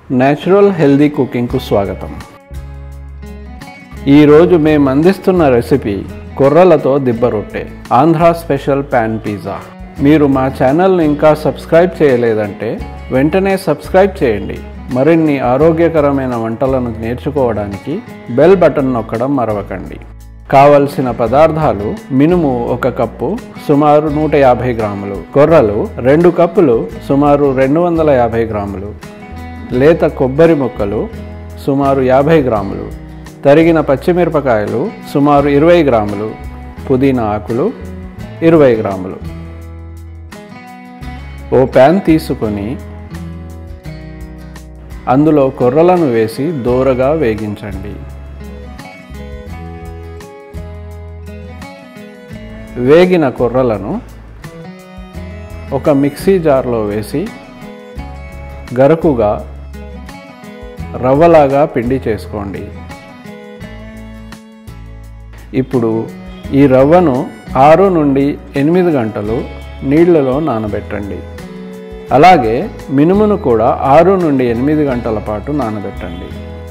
natural healthy కుకింగ్కు స్వాగతం ఈరోజు మేము అందిస్తున్న రెసిపీ కొర్రలతో దిబ్బ రొట్టె ఆంధ్ర స్పెషల్ ప్యాన్ పిజ్జా మీరు మా ఛానల్ని ఇంకా సబ్స్క్రైబ్ చేయలేదంటే వెంటనే సబ్స్క్రైబ్ చేయండి మరిన్ని ఆరోగ్యకరమైన వంటలను నేర్చుకోవడానికి బెల్ బటన్ నొక్కడం మరవకండి కావలసిన పదార్థాలు మినుము ఒక కప్పు సుమారు నూట యాభై గ్రాములు కొర్రలు రెండు కప్పులు సుమారు రెండు వందల యాభై గ్రాములు లేత కొబ్బరి ముక్కలు సుమారు యాభై గ్రాములు తరిగిన పచ్చిమిరపకాయలు సుమారు ఇరవై గ్రాములు పుదీనా ఆకులు ఇరవై గ్రాములు ఓ ప్యాన్ తీసుకొని అందులో కొర్రలను వేసి దోరగా వేగించండి వేగిన కొర్రలను ఒక మిక్సీ జార్లో వేసి గరుకుగా రవ్వలాగా పిండి చేసుకోండి ఇప్పుడు ఈ రవ్వను ఆరు నుండి ఎనిమిది గంటలు నీళ్లలో నానబెట్టండి అలాగే మినుమును కూడా ఆరు నుండి ఎనిమిది గంటల పాటు నానబెట్టండి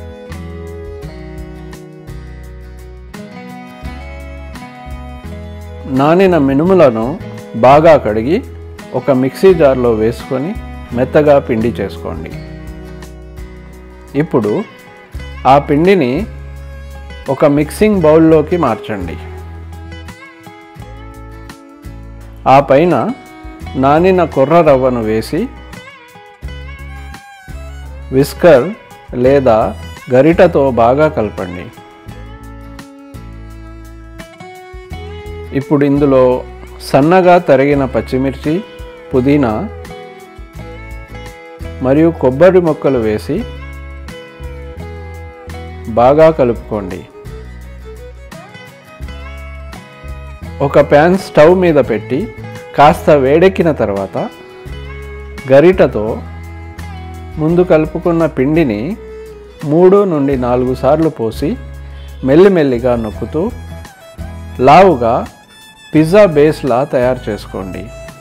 నానిన మినుములను బాగా కడిగి ఒక మిక్సీ జార్లో వేసుకొని మెత్తగా పిండి చేసుకోండి ఇప్పుడు ఆ పిండిని ఒక మిక్సింగ్ బౌల్లోకి మార్చండి ఆ పైన నానిన కొర్ర రవ్వను వేసి విస్కర్ లేదా గరిటతో బాగా కలపండి ఇప్పుడు ఇందులో సన్నగా తరిగిన పచ్చిమిర్చి పుదీనా మరియు కొబ్బరి ముక్కలు వేసి బాగా కలుపుకోండి ఒక ప్యాన్ స్టవ్ మీద పెట్టి కాస్త వేడెక్కిన తర్వాత గరిటతో ముందు కలుపుకున్న పిండిని మూడు నుండి నాలుగు సార్లు పోసి మెల్లిమెల్లిగా నొక్కుతూ లావుగా పిజ్జా బేస్లా తయారు చేసుకోండి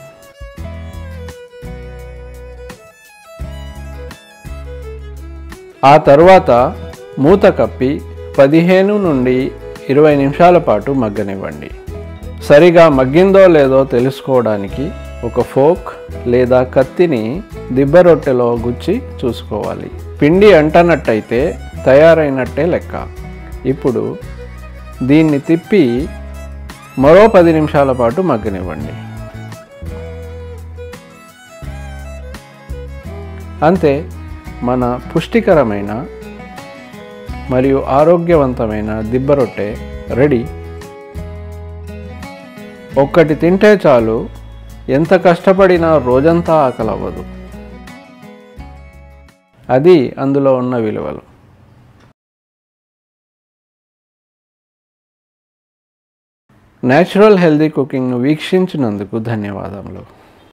ఆ తర్వాత మూత కప్పి పదిహేను నుండి ఇరవై నిమిషాల పాటు మగ్గనివ్వండి సరిగా మగ్గిందో లేదో తెలుసుకోవడానికి ఒక ఫోక్ లేదా కత్తిని దిబ్బ రొట్టెలో గుచ్చి చూసుకోవాలి పిండి అంటనట్టయితే తయారైనట్టే లెక్క ఇప్పుడు దీన్ని తిప్పి మరో పది నిమిషాల పాటు మగ్గనివ్వండి అంతే మన పుష్టికరమైన మరియు ఆరోగ్యవంతమైన దిబ్బ రొట్టె రెడీ ఒక్కటి తింటే చాలు ఎంత కష్టపడినా రోజంతా ఆకలవ్వదు అది అందులో ఉన్న విలువలు నేచురల్ హెల్దీ కుకింగ్ను వీక్షించినందుకు ధన్యవాదములు